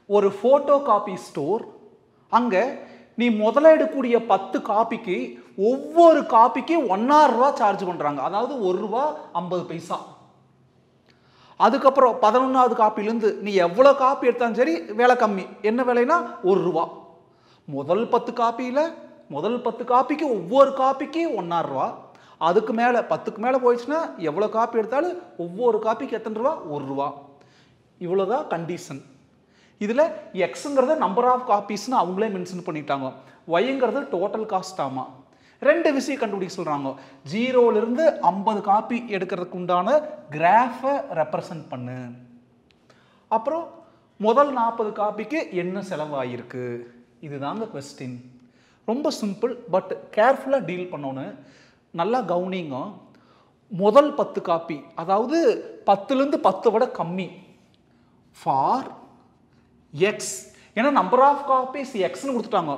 ஒரு photo copy store அங்கே நீ முதல்ல எடுக்கக்கூடிய பத்து காப்பிக்கு ஒவ்வொரு காப்பிக்கு ஒன்னாறு ரூபா சார்ஜ் பண்ணுறாங்க அதாவது ஒரு ரூபா ஐம்பது பைசா அதுக்கப்புறம் பதினொன்றாவது காப்பிலேருந்து நீ எவ்வளோ காப்பி எடுத்தாலும் சரி விலை கம்மி என்ன விலைனா ஒரு ரூபா முதல் பத்து காப்பியில் முதல் பத்து காப்பிக்கு ஒவ்வொரு காப்பிக்கு ஒன்னாறு ரூபா அதுக்கு மேலே பத்துக்கு மேலே போயிடுச்சுன்னா எவ்வளோ காப்பி எடுத்தாலும் ஒவ்வொரு காப்பிக்கு எத்தனை ரூபா ஒரு ரூபா இவ்வளோதான் கண்டிஷன் இதில் எக்ஸுங்கிறத நம்பர் ஆஃப் காப்பீஸ்னு அவங்களே மென்ஷன் பண்ணிட்டாங்க ஒய்ங்கிறது டோட்டல் காஸ்ட் ஆமா ரெண்டு விஷயம் கண்டுபிடிக்க சொல்கிறாங்க ஜீரோலேருந்து ஐம்பது காப்பி எடுக்கிறதுக்கு உண்டான கிராஃபை ரெப்ரசன்ட் பண்ணு அப்புறம் முதல் நாற்பது காப்பிக்கு என்ன செலவாயிருக்கு இதுதாங்க கொஸ்டின் ரொம்ப சிம்பிள் பட் கேர்ஃபுல்லாக டீல் பண்ணணும் நல்லா கவனிங்க முதல் பத்து காப்பி அதாவது பத்துலேருந்து பத்தை விட கம்மி ஃபார் எக்ஸ் ஏன்னா நம்பர் ஆஃப் காப்பீஸ் எக்ஸ்னு கொடுத்துட்டாங்க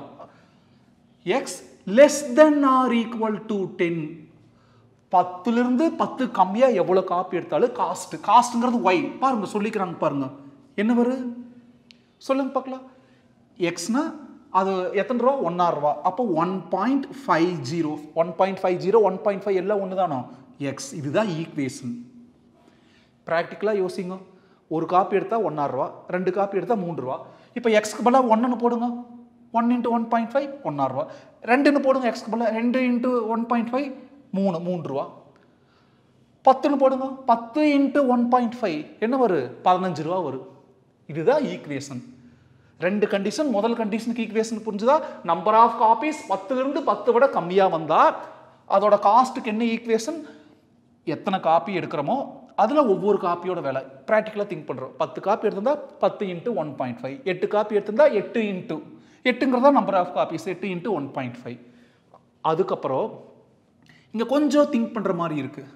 x less than or equal to ten பத்துலேருந்து பத்து கம்மியாக எவ்வளோ காப்பி எடுத்தாலும் காஸ்ட் காஸ்ட்டுங்கிறது ஒய் பாருங்க சொல்லிக்கிறாங்க பாருங்க என்ன வரும் சொல்லுங்க பார்க்கலாம் எக்ஸ்னா அது எத்தனை ரூபா ஒன்னாறு ரூபா அப்போ one point five zero one point five zero one point five எல்லாம் ஒன்று தானோ எக்ஸ் இதுதான் ஈக்குவேஷன் ப்ராக்டிக்கலாக யோசிங்க ஒரு காப்பி எடுத்தால் ஒன்னாறு ரூபா ரெண்டு காப்பி எடுத்தால் மூன்று ரூபா இப்போ எக்ஸ்க்கு பதிலாக ஒன்றுன்னு போடுங்க one into one point five ஒன்னாறு ரூபா ரெண்டுன்னு போடுங்க எக்ஸ்க்கு பதிலாக ரெண்டு இன்ட்டு ஒன் பாயிண்ட் ஃபைவ் மூணு மூன்று ரூபா பத்துன்னு போடுங்க பத்து இன்ட்டு ஒன் பாயிண்ட் ஃபைவ் என்ன வரும் பதினஞ்சு ரூபா வரும் இதுதான் ஈக்குவேஷன் ரெண்டு கண்டிஷன் முதல் கண்டிஷனுக்கு ஈக்குவேஷன் புரிஞ்சுதா நம்பர் ஆஃப் காப்பீஸ் பத்துலேருந்து பத்து விட கம்மியாக வந்தால் அதோட காஸ்ட்டுக்கு என்ன ஈக்குவேஷன் எத்தனை காப்பி எடுக்கிறோமோ அதில் ஒவ்வொரு காப்பியோட விலை ப்ராக்டிக்கலாக திங்க் பண்ணுறோம் பத்து காப்பி எடுத்திருந்தா பத்து இன்ட்டு ஒன் பாயிண்ட் ஃபைவ் எட்டு காப்பி எடுத்திருந்தா எட்டு இன்ட்டு எட்டுங்கிறதா நம்பர் ஆஃப் காப்பீஸ் எட்டு இன்ட்டு ஒன் பாயிண்ட் ஃபைவ் அதுக்கப்புறம் இங்கே கொஞ்சம் திங்க் பண்ணுற மாதிரி இருக்குது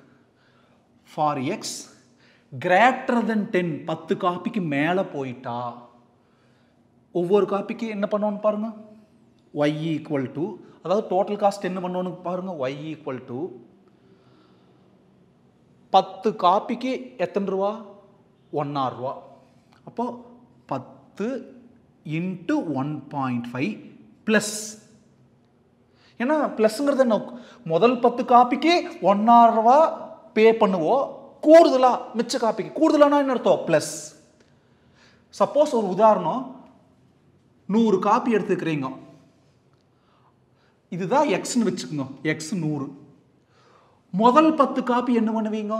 for x greater than ten பத்து காப்பிக்கு மேலே போயிட்டா ஒவ்வொரு காப்பிக்கு என்ன பண்ணணும்னு பாருங்க ஒய் ஈக்குவல் டு அதாவது டோட்டல் காஸ்ட் என்ன பண்ணணும்னு பாருங்க ஒய் ஈக்குவல் டு பத்து காப்பிக்கு எத்தனை ரூபா ஒன்னாறு ரூபா அப்போ பத்து into one point five plus ஏன்னா ப்ளஸ்ங்கிறது என்ன முதல் பத்து காப்பிக்கு ஒன்னாறு ரூபா பே பண்ணுவோம் கூடுதலா மிச்ச காப்பிக்கு கூடுதலானா என்ன அர்த்தம் ப்ளஸ் சப்போஸ் ஒரு உதாரணம் நூறு காப்பி எடுத்துக்கிறீங்க இதுதான் எக்ஸ்னு வச்சுக்கோங்க எக்ஸ் நூறு முதல் பத்து காப்பி என்ன பண்ணுவீங்க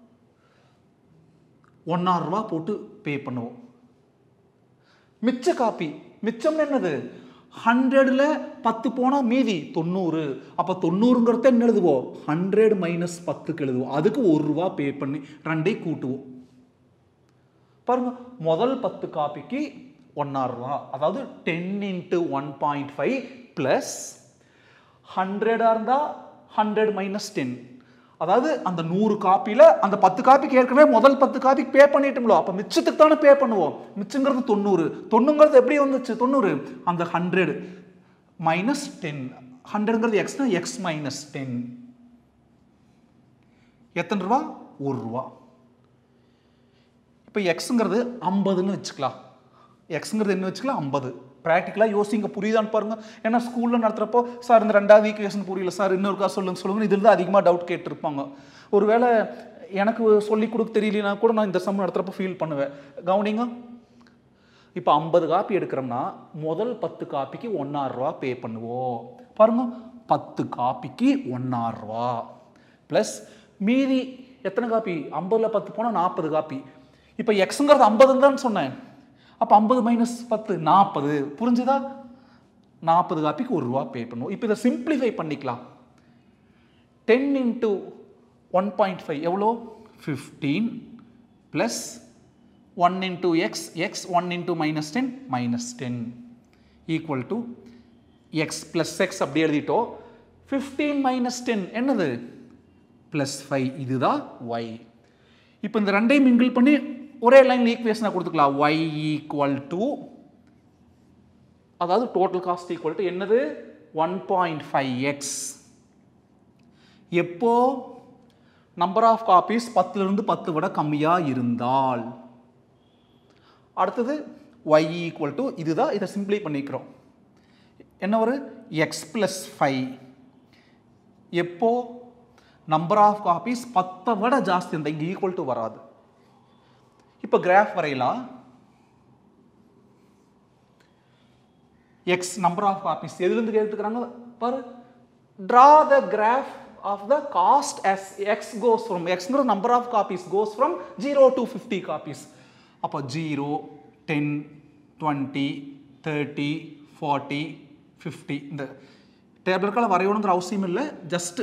ஒன்னாறு ரூபா போட்டு பே பண்ணுவோம் மிச்ச காப்பி மிச்சம் என்னது ஹண்ட்ரடில் பத்து போனால் மீதி தொண்ணூறு அப்போ தொண்ணூறுங்கிறத என்ன எழுதுவோம் ஹண்ட்ரட் மைனஸ் பத்துக்கு எழுதுவோம் அதுக்கு ஒரு ரூபா பே பண்ணி ரெண்டையும் கூட்டுவோம் பாருங்க முதல் பத்து காப்பிக்கு ஒன்னாறு ரூபா அதாவது ten into one point five plus ஹண்ட்ரடாக இருந்தால் ஹண்ட்ரட் மைனஸ் டென் அதாவது அந்த நூறு காப்பியில் அந்த பத்து காப்பிக்கு ஏற்கனவே முதல் பத்து காப்பிக்கு பே பண்ணிட்டோம்லோ அப்போ மிச்சத்துக்கு தானே பே பண்ணுவோம் மிச்சங்கிறது தொண்ணூறு தொண்ணூங்கிறது எப்படி வந்துச்சு தொண்ணூறு அந்த ஹண்ட்ரட் மைனஸ் டென் ஹண்ட்ரட்ங்கிறது எக்ஸ்னா எக்ஸ் மைனஸ் டென் எத்தனை ரூபா ஒரு ரூபா இப்போ எக்ஸுங்கிறது ஐம்பதுன்னு வச்சுக்கலாம் எக்ஸுங்கிறது என்ன வச்சுக்கலாம் ஐம்பது ப்ராக்டிக்கலாக யோசிங்க புரியுதான்னு பாருங்க ஏன்னா ஸ்கூலில் நடத்துகிறப்போ சார் இந்த ரெண்டாவது ஈக்குவேஷன் புரியல சார் இன்னொருக்கா சொல்லுங்க சொல்லுங்க இதில் தான் அதிகமாக டவுட் கேட்டிருப்பாங்க ஒருவேளை எனக்கு சொல்லி கொடுக்க தெரியலனா கூட நான் இந்த சம் நடத்துகிறப்போ ஃபீல் பண்ணுவேன் கவனிங்க இப்போ ஐம்பது காப்பி எடுக்கிறோம்னா முதல் பத்து காப்பிக்கு ஒன்னாறு ரூபா பே பண்ணுவோம் பாருங்க பத்து காப்பிக்கு ஒன்னாறு ரூபா ப்ளஸ் மீதி எத்தனை காப்பி ஐம்பதில் பத்து போனால் நாற்பது காப்பி இப்போ எக்ஸுங்கிறது ஐம்பதுன்னு தான் சொன்னேன் அப்போ ஐம்பது மைனஸ் பத்து நாற்பது புரிஞ்சுதா நாற்பது காப்பிக்கு ஒரு ரூபா பே பண்ணுவோம் இப்போ இதை சிம்பிளிஃபை பண்ணிக்கலாம் ten into one point five எவ்வளோ fifteen plus one into x x one into minus ten minus ten equal to x plus x அப்படி எழுதிட்டோம் ஃபிஃப்டீன் மைனஸ் டென் என்னது ப்ளஸ் ஃபைவ் இதுதான் ஒய் இப்போ இந்த ரெண்டையும் மிங்கிள் பண்ணி ஒரே லைனில் ஈக்குவேஷனை கொடுத்துக்கலாம் ஒய் ஈக்குவல் டு அதாவது டோட்டல் காஸ்ட் ஈக்குவல் டு என்னது ஒன் பாயிண்ட் ஃபைவ் எக்ஸ் எப்போ நம்பர் ஆஃப் காப்பீஸ் பத்துலேருந்து பத்து விட கம்மியாக இருந்தால் அடுத்தது ஒய் ஈக்குவல் டு இதுதான் இதை சிம்பிளை பண்ணிக்கிறோம் என்ன வரும் எக்ஸ் ப்ளஸ் ஃபைவ் எப்போ நம்பர் ஆஃப் காப்பீஸ் பத்தை விட ஜாஸ்தி இருந்தால் இங்கே ஈக்குவல் டு வராது இப்போ கிராஃப் வரையலாம் எக்ஸ் நம்பர் ஆஃப் காப்பீஸ் எதுலேருந்து கேட்டுக்கிறாங்க பாரு draw the graph of the cost as x goes from எக்ஸ்ங்கிற number of copies goes from zero to fifty copies அப்போ zero ten twenty thirty forty fifty இந்த டேபிளுக்கால வரையணுங்கிற அவசியம் இல்லை ஜஸ்ட்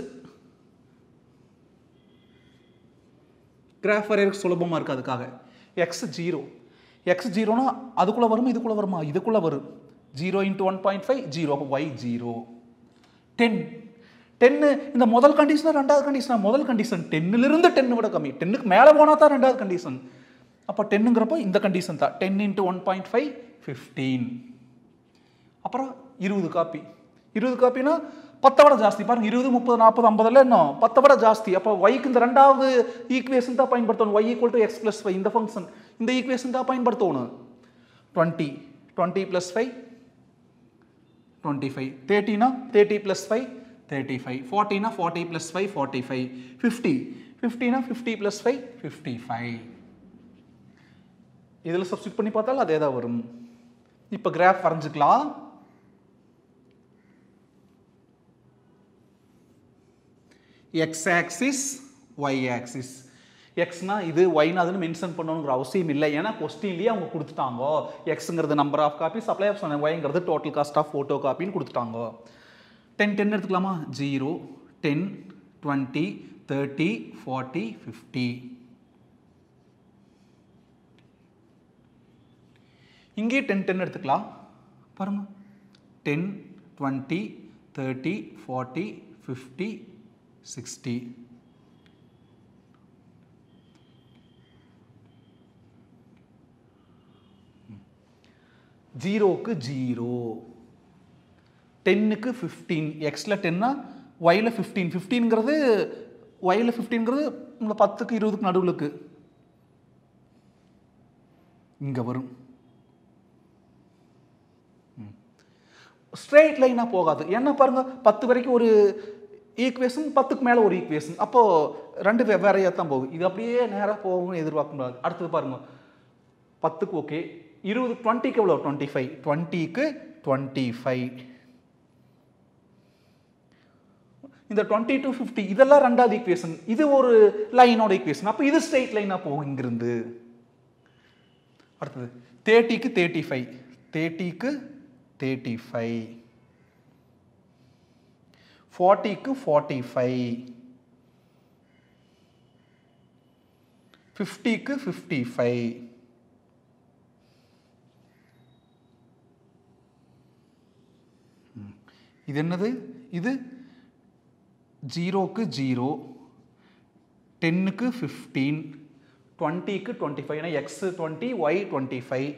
கிராஃப் வரையறதுக்கு சுலபமாக இருக்குது அதுக்காக எக்ஸ் ஜீரோ எக்ஸ் ஜீரோனா அதுக்குள்ளே வருமா இதுக்குள்ளே வருமா இதுக்குள்ளே வரும் zero into one point five zero அப்போ ஒய் ஜீரோ டென் டென்னு இந்த முதல் கண்டிஷன் ரெண்டாவது கண்டிஷன் முதல் கண்டிஷன் டென்னிலிருந்து டென்னு விட கம்மி டென்னுக்கு மேலே போனால் தான் ரெண்டாவது கண்டிஷன் அப்போ டென்னுங்கிறப்போ இந்த கண்டிஷன் தான் ten into one point five fifteen அப்புறம் இருபது காப்பி இருபது காப்பினா பத்தை விட ஜாஸ்தி பாருங்க இருபது முப்பது நாற்பது ஐம்பதுல இன்னும் பத்தை விட ஜாஸ்தி அப்போ ஒய்க்கு இந்த ரெண்டாவது ஈக்குவேஷன் தான் பயன்படுத்தணும் y equal to x plus five இந்த ஃபங்க்ஷன் இந்த ஈக்குவேஷன் தான் பயன்படுத்தணும் twenty twenty plus five twenty five தேர்ட்டினா thirty plus five thirty five ஃபார்ட்டினா forty plus five forty five fifty ஃபிஃப்டினா fifty plus five fifty five இதில் சப்ஸ்டிட் பண்ணி பார்த்தாலும் அதே தான் வரும் இப்போ கிராஃப் வரைஞ்சிக்கலாம் எக்ஸ் ஆக்சிஸ் ஒய் ஆக்சிஸ் எக்ஸ்னா இது ஒய்னா அதுன்னு மென்ஷன் பண்ணணுங்கிற அவசியம் இல்லை ஏன்னா கொஸ்டின்லேயே அவங்க கொடுத்துட்டாங்க எக்ஸுங்கிறது number of copy supply of ஒய்ங்கிறது டோட்டல் காஸ்ட் ஆஃப் ஃபோட்டோ காப்பின்னு கொடுத்துட்டாங்க டென் டென் எடுத்துக்கலாமா zero ten twenty thirty forty fifty இங்கே டென் டென் எடுத்துக்கலாம் பாருங்க ten twenty thirty forty fifty sixty ஜீரோக்கு ஜீரோ டென்னுக்கு ஃபிஃப்டீன் எக்ஸில் டென்னா ஒயில் ஃபிஃப்டீன் ஃபிஃப்டீன்ங்கிறது ஒயில் ஃபிஃப்டீன்ங்கிறது இந்த பத்துக்கு இருபதுக்கு நடுவுலுக்கு இங்கே வரும் ஸ்ட்ரெயிட் லைனாக போகாது என்ன பாருங்க பத்து வரைக்கும் ஒரு ஈக்குவேஷன் பத்துக்கு மேலே ஒரு ஈக்குவேஷன் அப்போது ரெண்டு வெவ்வேறையாக தான் போகும் இது அப்படியே நேராக போகும்னு எதிர்பார்க்க முடியாது அடுத்தது பாருங்க பத்துக்கு ஓகே இருபது டுவெண்ட்டிக்கு எவ்வளோ டுவெண்ட்டி ஃபைவ் டுவெண்ட்டிக்கு டுவெண்ட்டி ஃபைவ் இந்த டுவெண்ட்டி டு ஃபிஃப்டி இதெல்லாம் ரெண்டாவது ஈக்குவேஷன் இது ஒரு லைனோட ஈக்குவேஷன் அப்போ இது ஸ்ட்ரெயிட் லைனாக போகும் இங்கிருந்து அடுத்தது தேர்ட்டிக்கு தேர்ட்டி ஃபைவ் தேர்ட்டிக்கு தேர்ட்டி ஃபைவ் ஃபார்ட்டிக்கு ஃபார்ட்டி ஃபைவ் ஃபிஃப்டிக்கு ஃபிஃப்டி ஃபைவ் இது என்னது இது ஜீரோக்கு ஜீரோ டென்னுக்கு ஃபிஃப்டீன் டுவெண்ட்டிக்கு டுவெண்ட்டி ஃபைவ் ஏன்னா x twenty y twenty five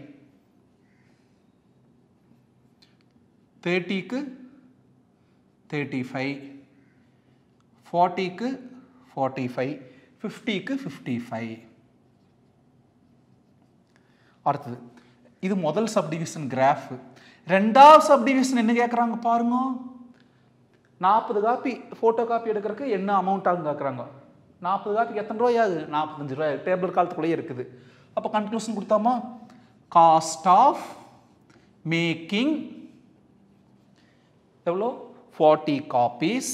தேர்ட்டிக்கு தேர்ட்டி ஃபைவ் ஃபார்ட்டிக்கு ஃபார்ட்டி ஃபைவ் ஃபிஃப்டிக்கு ஃபிஃப்டி ஃபைவ் அடுத்தது இது முதல் சப்டிவிஷன் கிராஃப் ரெண்டாவது சப்டிவிஷன் என்ன கேட்குறாங்க பாருங்க நாற்பது காப்பி ஃபோட்டோ காப்பி எடுக்கிறதுக்கு என்ன அமௌண்ட் ஆகும் கேட்குறாங்க நாற்பது காப்பிக்கு எத்தனை ரூபாய் ஆகுது நாற்பத்தஞ்சு ரூபாய் டேபிள் காலத்துக்குள்ளேயே இருக்குது அப்போ கன்க்ளூஷன் கொடுத்தாமா காஸ்ட் ஆஃப் மேக்கிங் எவ்வளோ ஃபார்ட்டி காப்பீஸ்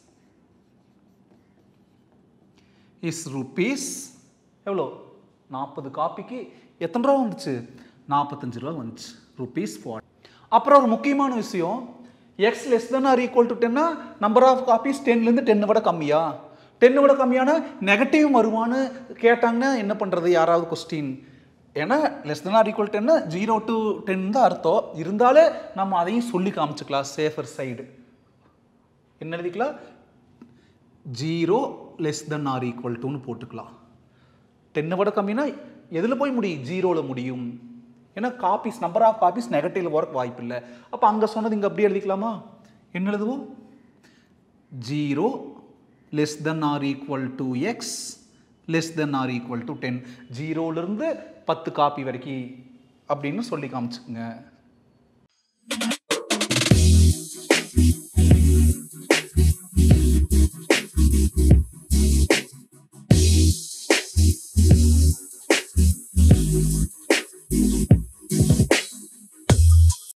இஸ் ருபீஸ் எவ்வளோ நாற்பது காப்பிக்கு எத்தனை ரூபா வந்துச்சு நாற்பத்தஞ்சு ரூபா வந்துச்சு ருபீஸ் ஃபார்ட்டி அப்புறம் ஒரு முக்கியமான விஷயம் x less than or equal to டென்னா நம்பர் ஆஃப் காப்பீஸ் டென்லேருந்து டென்னை விட கம்மியா டென்னை விட கம்மியான நெகட்டிவ் வருமானு கேட்டாங்கன்னா என்ன பண்ணுறது யாராவது கொஸ்டின் ஏன்னா லெஸ் தென் ஆர் ஈக்குவல் டென்னா ஜீரோ டு டென் தான் அர்த்தம் இருந்தாலே நம்ம அதையும் சொல்லி காமிச்சுக்கலாம் சேஃபர் சைடு என்ன எழுதிக்கலாம் zero less than or equal டுன்னு போட்டுக்கலாம் டென்னை விட கம்மினா எதில் போய் முடியும் ஜீரோவில் முடியும் ஏன்னா copies number of copies negative work வாய்ப்பு இல்லை அப்போ அங்கே சொன்னது இங்கே அப்படியே எழுதிக்கலாமா என்ன எழுதுவோம் zero less than or equal to x less than or equal to ten ஜீரோலேருந்து பத்து காப்பி வரைக்கும் அப்படின்னு சொல்லி காமிச்சுக்குங்க